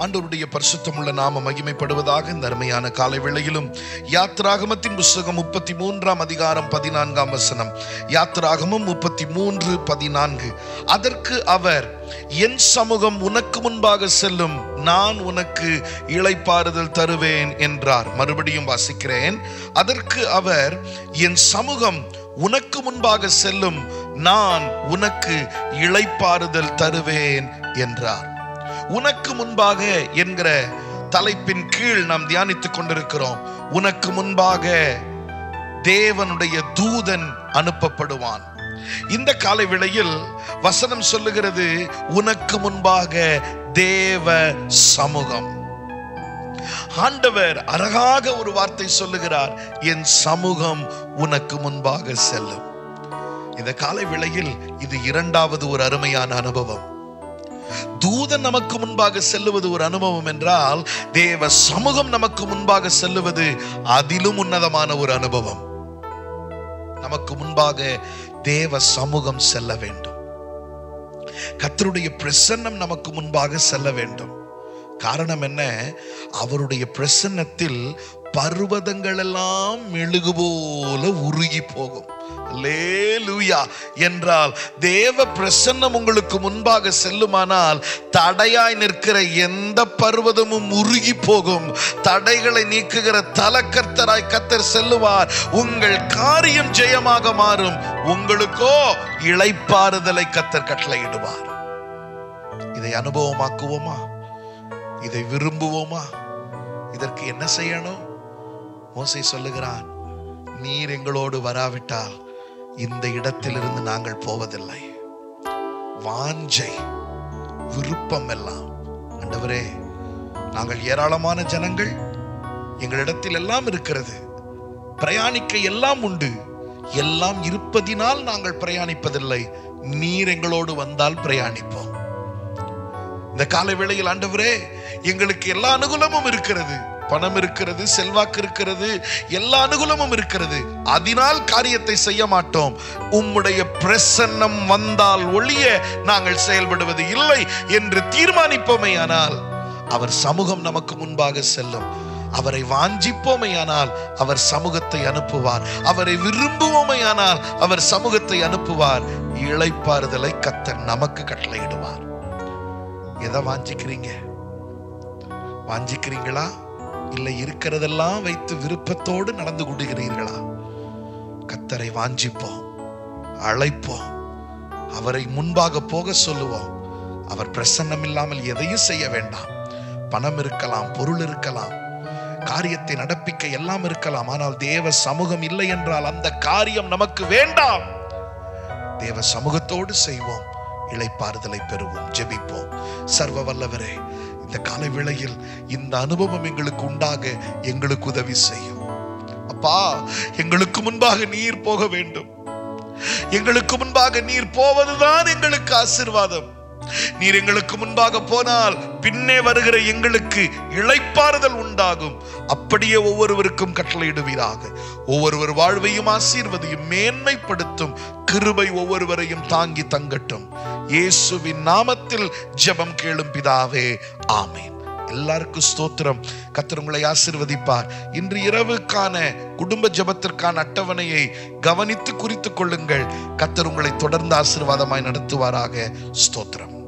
ஆண்டவருடைய பரிசுத்தமுள்ள நாம மகிமைப்படுவதாக இந்த அருமையான காலை வேளையிலும் யாத்ராகமத்தின் புஸ்தகம் முப்பத்தி மூன்றாம் அதிகாரம் பதினான்காம் வசனம் யாத்ராகமம் முப்பத்தி மூன்று பதினான்கு அதற்கு அவர் என் சமூகம் உனக்கு முன்பாக செல்லும் நான் உனக்கு இளைப்பாறுதல் தருவேன் என்றார் மறுபடியும் வாசிக்கிறேன் அதற்கு அவர் என் சமூகம் உனக்கு முன்பாக செல்லும் நான் உனக்கு இளைப்பாறுதல் தருவேன் என்றார் உனக்கு முன்பாக என்கிற தலைப்பின் கீழ் நாம் தியானித்துக் கொண்டிருக்கிறோம் உனக்கு முன்பாக தேவனுடைய தூதன் அனுப்பப்படுவான் இந்த காலை வேளையில் வசனம் சொல்லுகிறது உனக்கு முன்பாக தேவ சமூகம் ஆண்டவர் அழகாக ஒரு வார்த்தை சொல்லுகிறார் என் சமூகம் உனக்கு முன்பாக செல்லும் இந்த காலை வேளையில் இது இரண்டாவது ஒரு அருமையான அனுபவம் தூதன் நமக்கு முன்பாக செல்லுவது ஒரு அனுபவம் என்றால் தேவ சமூகம் நமக்கு முன்பாக செல்லுவது அதிலும் உன்னதமான ஒரு அனுபவம் நமக்கு முன்பாக தேவ சமூகம் செல்ல வேண்டும் கர்த்தருடைய பிரசன்னம் நமக்கு முன்பாக செல்ல வேண்டும் காரணம் என்ன அவருடைய பிரசன்னத்தில் பர்வதங்கள் எல்லாம் மெழுகு போல உருகி போகும் அல்லேலூயா என்றால் தேவ பிரசன்னம் உங்களுக்கு முன்பாக செல்லுமானால் தடையாய் நிற்கிற எந்த பர்வதமும் உருகி போகும் தடைகளை நீக்குகிற தலக்கர்த்தராய் கத்தர் செல்லுவார் உங்கள் காரியம் ஜெயமாக மாறும் உங்களுக்கோ இளைப்பாறுதலை கத்தர் கட்டளையிடுவார் இதை அனுபவமாக்குவோமா இதை விரும்புவோமா இதற்கு என்ன செய்யணும் மோசை சொல்லுகிறான் நீர் எங்களோடு வராவிட்டால் இந்த இடத்திலிருந்து நாங்கள் போவதில்லை வாஞ்சை விருப்பம் எல்லாம் ஆண்டவரே நாங்கள் ஏராளமான ஜனங்கள் எங்களிடத்தில் எல்லாம் இருக்கிறது பிரயாணிக்க எல்லாம் உண்டு எல்லாம் இருப்பதினால் நாங்கள் பிரயாணிப்பதில்லை நீர் எங்களோடு வந்தால் பிரயாணிப்போம் இந்த காலை வேளையில் ஆண்டவரே எங்களுக்கு எல்லா அனுகூலமும் இருக்கிறது பணம் இருக்கிறது செல்வாக்கு இருக்கிறது எல்லா அனுகூலமும் இருக்கிறது அதனால் காரியத்தை செய்ய மாட்டோம் உம்முடைய பிரசன்னம் வந்தால் ஒழிய நாங்கள் செயல்படுவது இல்லை என்று தீர்மானிப்போமேயானால் அவர் சமூகம் நமக்கு முன்பாக செல்லும் அவரை வாஞ்சிப்போமையானால் அவர் சமூகத்தை அனுப்புவார் அவரை விரும்புவோமையானால் அவர் சமூகத்தை அனுப்புவார் இளைப்பாறுதலை கத்தர் நமக்கு கட்டளையிடுவார் எதை வாஞ்சிக்கிறீங்க வாஞ்சிக்கிறீங்களா இல்லை இருக்கிறதெல்லாம் வைத்து விருப்பத்தோடு நடந்து கொண்டுகிறீர்களா கத்தரை வாஞ்சிப்போம் அழைப்போம் அவரை முன்பாக போக சொல்லுவோம் அவர் பிரசன்னம் இல்லாமல் எதையும் செய்ய வேண்டாம் பணம் இருக்கலாம் பொருள் இருக்கலாம் காரியத்தை நடப்பிக்க எல்லாம் இருக்கலாம் ஆனால் தேவ சமூகம் இல்லை என்றால் அந்த காரியம் நமக்கு வேண்டாம் தேவ சமூகத்தோடு செய்வோம் இளைப்பாறுதலை பெறுவோம் ஜெபிப்போம் சர்வ வல்லவரே இந்த காலை வேளையில் இந்த அனுபவம் எங்களுக்கு உண்டாக எங்களுக்கு உதவி செய்யும் அப்பா எங்களுக்கு முன்பாக நீர் போக வேண்டும் எங்களுக்கு முன்பாக நீர் போவதுதான் எங்களுக்கு ஆசிர்வாதம் நீர் எங்களுக்கு முன்பாக போனால் பின்னே வருகிற எங்களுக்கு இளைப்பாறுதல் உண்டாகும் அப்படியே ஒவ்வொருவருக்கும் கட்டளையிடுவீராக ஒவ்வொருவர் வாழ்வையும் ஆசீர்வதையும் மேன்மைப்படுத்தும் கிருபை ஒவ்வொருவரையும் தாங்கி தங்கட்டும் இயேசுவின் நாமத்தில் ஜெபம் கேளும் பிதாவே ஆமேன் எல்லாருக்கும் ஸ்தோத்திரம் கத்தர் உங்களை ஆசிர்வதிப்பார் இன்று இரவுக்கான குடும்ப ஜெபத்திற்கான அட்டவணையை கவனித்து குறித்துக் கொள்ளுங்கள் கத்தர் உங்களை தொடர்ந்து ஆசீர்வாதமாய் நடத்துவாராக ஸ்தோத்திரம்